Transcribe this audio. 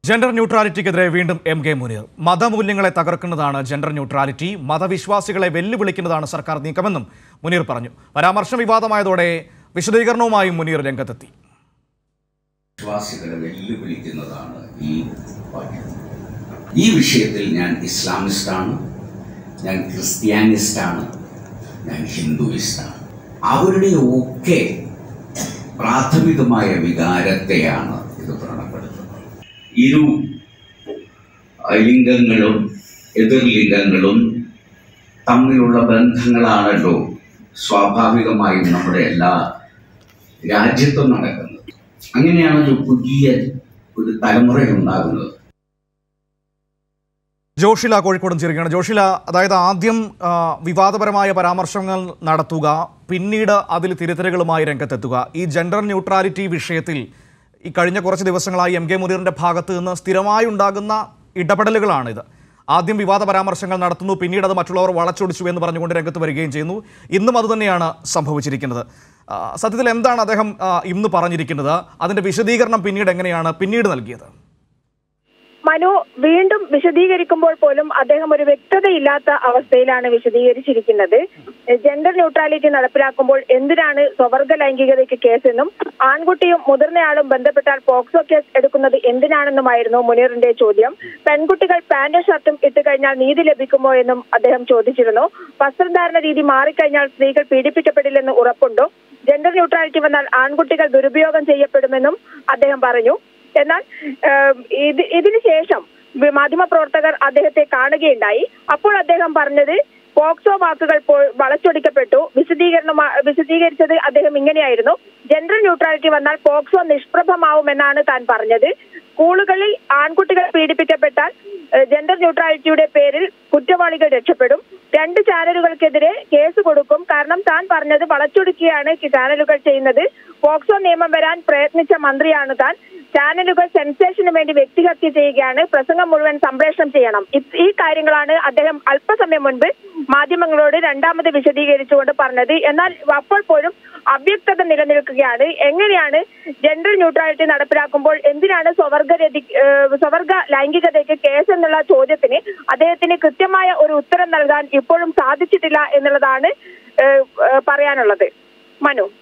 gender ന്യൂട്രാലിറ്റിക്കെതിരെ വീണ്ടും M K Muneer മതമൂല്യങ്ങളെ തകർക്കുന്നതാണ് ജെൻഡർ ന്യൂട്രാലിറ്റി മതവിശ്വാസികളെ വെല്ലുവിളിക്കുന്നതാണ് സർക്കാർ നീക്കമെന്നും മുനീർ പറഞ്ഞു പരാമർശം വിവാദമായതോടെ വിശദീകരണവുമായും മുനീർ രംഗത്തെത്തി വിശ്വാസികളെ വെല്ലുവിളിക്കുന്നതാണ് ഈ വാക്യം ഈ വിഷയത്തിൽ ഞാൻ ഇസ്ലാമിസ്റ്റാണ് ഞാൻ ക്രിസ്ത്യാനിസ്റ്റാണ് ഞാൻ ഹിന്ദുയിസ്റ്റാണ് അവരുടെ ഒക്കെ പ്രാഥമികമായ വികാരത്തെയാണ് ഇത് വ്രണപ്പെടുത്തുന്നത് ഇരു ലിംഗങ്ങളും എതിർലിംഗങ്ങളും തമ്മിലുള്ള ബന്ധങ്ങളാണല്ലോ സ്വാഭാവികമായും നമ്മുടെ എല്ലാ രാജ്യത്തും നടക്കുന്നത് അങ്ങനെയാണല്ലോ പുതിയ ഒരു തലമുറയുണ്ടാകുന്നത് ജോഷില കോഴിക്കോടും ചേരുകയാണ് ജോഷില അതായത് ആദ്യം ആ, വിവാദപരമായ പരാമർശങ്ങൾ നടത്തുക പിന്നീട് അതിൽ തിരുത്തലുകളുമായി രംഗത്തെത്തുക ഈ ജെൻഡർ ന്യൂട്രാലിറ്റി വിഷയത്തിൽ ഈ കഴിഞ്ഞ കുറച്ച് ദിവസങ്ങളായി എം കെ മുനീറിന്റെ ഭാഗത്ത് നിന്ന് സ്ഥിരമായി ഉണ്ടാകുന്ന ഇടപെടലുകളാണിത് ആദ്യം വിവാദ പരാമർശങ്ങൾ നടത്തുന്നു പിന്നീട് അത് മറ്റുള്ളവർ വളച്ചൊടിച്ചു എന്ന് പറഞ്ഞുകൊണ്ട് രംഗത്ത് വരികയും ചെയ്യുന്നു ഇന്നും അതുതന്നെയാണ് സംഭവിച്ചിരിക്കുന്നത് ആ, സത്യത്തിൽ എന്താണ് അദ്ദേഹം ആ, ഇന്ന് പറഞ്ഞിരിക്കുന്നത് അതിന്റെ വിശദീകരണം പിന്നീട് എങ്ങനെയാണ് പിന്നീട് നൽകിയത് മനു വീണ്ടും വിശദീകരിക്കുമ്പോൾ പോലും അദ്ദേഹം ഒരു വ്യക്തതയില്ലാത്ത അവസ്ഥയിലാണ് വിശദീകരിച്ചിരിക്കുന്നത് ജെൻഡർ ന്യൂട്രാലിറ്റി നടപ്പിലാക്കുമ്പോൾ എന്തിനാണ് സ്വവർഗ ലൈംഗികതയ്ക്ക് കേസെന്നും ആൺകുട്ടിയും മുതിർന്നയാളും ബന്ധപ്പെട്ടാൽ പോക്സോ കേസ് എടുക്കുന്നത് എന്തിനാണെന്നുമായിരുന്നു മുനീറിന്റെ ചോദ്യം പെൺകുട്ടികൾ പാന്റും ഷർട്ടും ഇട്ട് കഴിഞ്ഞാൽ നീതി ലഭിക്കുമോ എന്നും അദ്ദേഹം ചോദിച്ചിരുന്നു വസ്ത്രധാരണ രീതി മാറിക്കഴിഞ്ഞാൽ സ്ത്രീകൾ പീഡിപ്പിക്കപ്പെടില്ലെന്ന് ഉറപ്പുണ്ടോ ജെൻഡർ ന്യൂട്രാലിറ്റി വന്നാൽ ആൺകുട്ടികൾ ദുരുപയോഗം ചെയ്യപ്പെടുമെന്നും അദ്ദേഹം പറഞ്ഞു എന്നാൽ ഏം, ഇത് ഇതിനു ശേഷം വി- മാധ്യമപ്രവർത്തകർ അദ്ദേഹത്തെ കാണുകയുണ്ടായി അപ്പോൾ അദ്ദേഹം പറഞ്ഞത് പോക്സോ വാക്കുകൾ പോ- വളച്ചൊടിക്കപ്പെട്ടു വിശദീകരണം വിശദീകരിച്ചത് അദ്ദേഹം ഇങ്ങനെയായിരുന്നു ജെൻഡർ ന്യൂട്രാലിറ്റി വന്നാൽ പോക്സോ നിഷ്പ്രഭമാവുമെന്നാണ് താൻ പറഞ്ഞത് സ്കൂളുകളിൽ ആൺകുട്ടികൾ പീഡിപ്പിക്കപ്പെട്ടാൽ ഏഹ്, ജെൻഡർ ന്യൂട്രാലിറ്റിയുടെ പേരിൽ കുറ്റവാളികൾ രക്ഷപ്പെടും രണ്ട് ചാനലുകൾക്കെതിരെ കേസ് കൊടുക്കും കാരണം താൻ പറഞ്ഞത് വളച്ചൊടുക്കുകയാണ് ഈ ചാനലുകൾ ചെയ്യുന്നത് പോക്സോ നിയമം വരാൻ പ്രയത്നിച്ച മന്ത്രിയാണ് താൻ ചാനലുകൾ സെൻസേഷന് വേണ്ടി വ്യക്തിഹത്യ ചെയ്യുകയാണ് പ്രസംഗം മുഴുവൻ സംപ്രേഷണം ചെയ്യണം ഇത് ഈ കാര്യങ്ങളാണ് അദ്ദേഹം അല്പസമയം മുൻപ് മാധ്യമങ്ങളോട് രണ്ടാമത് വിശദീകരിച്ചുകൊണ്ട് പറഞ്ഞത് എന്നാൽ അപ്പോൾ പോലും അവ്യക്തത നിലനിൽക്കുകയാണ് എങ്ങനെയാണ് ജെൻഡർ ന്യൂട്രാലിറ്റി നടപ്പിലാക്കുമ്പോൾ എന്തിനാണ് സ്വവർഗ രതി ഏഹ് സ്വവർഗ ലൈംഗികതയ്ക്ക് കേസ് എന്നുള്ള ചോദ്യത്തിന് അദ്ദേഹത്തിന് കൃത്യമായ ഒരു ഉത്തരം നൽകാൻ ഇപ്പോഴും സാധിച്ചിട്ടില്ല എന്നുള്ളതാണ് ഏഹ് ഏഹ് പറയാനുള്ളത് മനു